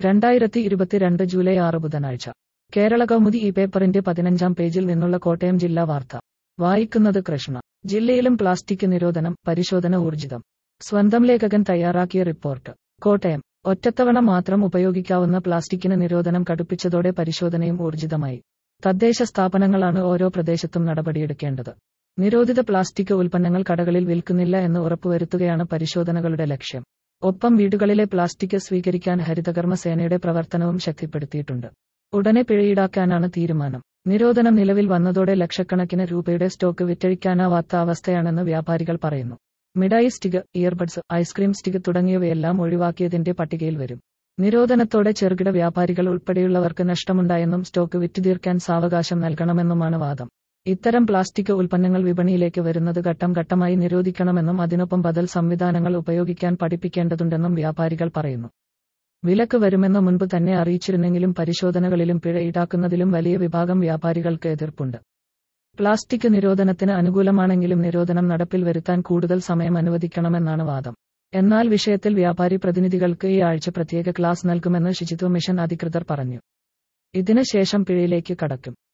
രണ്ടായിരത്തി ഇരുപത്തിരണ്ട് ജൂലൈ ആറ് ബുധനാഴ്ച കേരള കൗമുദി ഈ പേപ്പറിന്റെ പതിനഞ്ചാം പേജിൽ നിന്നുള്ള കോട്ടയം ജില്ലാ വാർത്ത വായിക്കുന്നത് കൃഷ്ണ ജില്ലയിലും പ്ലാസ്റ്റിക് നിരോധനം പരിശോധന ഊർജിതം സ്വന്തം ലേഖകൻ തയ്യാറാക്കിയ റിപ്പോർട്ട് കോട്ടയം ഒറ്റത്തവണ മാത്രം ഉപയോഗിക്കാവുന്ന പ്ലാസ്റ്റിക്കിന് നിരോധനം കടുപ്പിച്ചതോടെ പരിശോധനയും ഊർജിതമായി തദ്ദേശ സ്ഥാപനങ്ങളാണ് ഓരോ പ്രദേശത്തും നടപടിയെടുക്കേണ്ടത് നിരോധിത പ്ലാസ്റ്റിക് ഉൽപ്പന്നങ്ങൾ കടകളിൽ വിൽക്കുന്നില്ല എന്ന് ഉറപ്പുവരുത്തുകയാണ് പരിശോധനകളുടെ ലക്ഷ്യം ഒപ്പം വീടുകളിലെ പ്ലാസ്റ്റിക് സ്വീകരിക്കാൻ ഹരിതകർമ്മ സേനയുടെ പ്രവർത്തനവും ശക്തിപ്പെടുത്തിയിട്ടുണ്ട് ഉടനെ പിഴയീടാക്കാനാണ് തീരുമാനം നിരോധനം നിലവിൽ വന്നതോടെ ലക്ഷക്കണക്കിന് രൂപയുടെ സ്റ്റോക്ക് വിറ്റഴിക്കാനാവാത്ത അവസ്ഥയാണെന്ന് വ്യാപാരികൾ പറയുന്നു മിഠായി സ്റ്റിക്ക് ഇയർബഡ്സ് ഐസ്ക്രീം സ്റ്റിക്ക് തുടങ്ങിയവയെല്ലാം ഒഴിവാക്കിയതിന്റെ പട്ടികയിൽ വരും നിരോധനത്തോടെ ചെറുകിട വ്യാപാരികൾ ഉൾപ്പെടെയുള്ളവർക്ക് നഷ്ടമുണ്ടായെന്നും സ്റ്റോക്ക് വിറ്റുതീർക്കാൻ സാവകാശം നൽകണമെന്നുമാണ് വാദം ഇത്തരം പ്ലാസ്റ്റിക് ഉൽപ്പന്നങ്ങൾ വിപണിയിലേക്ക് വരുന്നത് ഘട്ടം ഘട്ടമായി നിരോധിക്കണമെന്നും അതിനൊപ്പം ബദൽ സംവിധാനങ്ങൾ ഉപയോഗിക്കാൻ പഠിപ്പിക്കേണ്ടതുണ്ടെന്നും വ്യാപാരികൾ പറയുന്നു വിലക്ക് വരുമെന്ന് മുൻപ് തന്നെ അറിയിച്ചിരുന്നെങ്കിലും പരിശോധനകളിലും പിഴ ഈടാക്കുന്നതിലും വലിയ വിഭാഗം വ്യാപാരികൾക്ക് എതിർപ്പുണ്ട് പ്ലാസ്റ്റിക് നിരോധനത്തിന് അനുകൂലമാണെങ്കിലും നിരോധനം നടപ്പിൽ വരുത്താൻ കൂടുതൽ സമയം അനുവദിക്കണമെന്നാണ് വാദം എന്നാൽ വിഷയത്തിൽ വ്യാപാരി പ്രതിനിധികൾക്ക് ഈ ആഴ്ച പ്രത്യേക ക്ലാസ് നൽകുമെന്ന് ശുചിത്വ മിഷൻ അധികൃതർ പറഞ്ഞു ഇതിന് ശേഷം പിഴയിലേക്ക് കടക്കും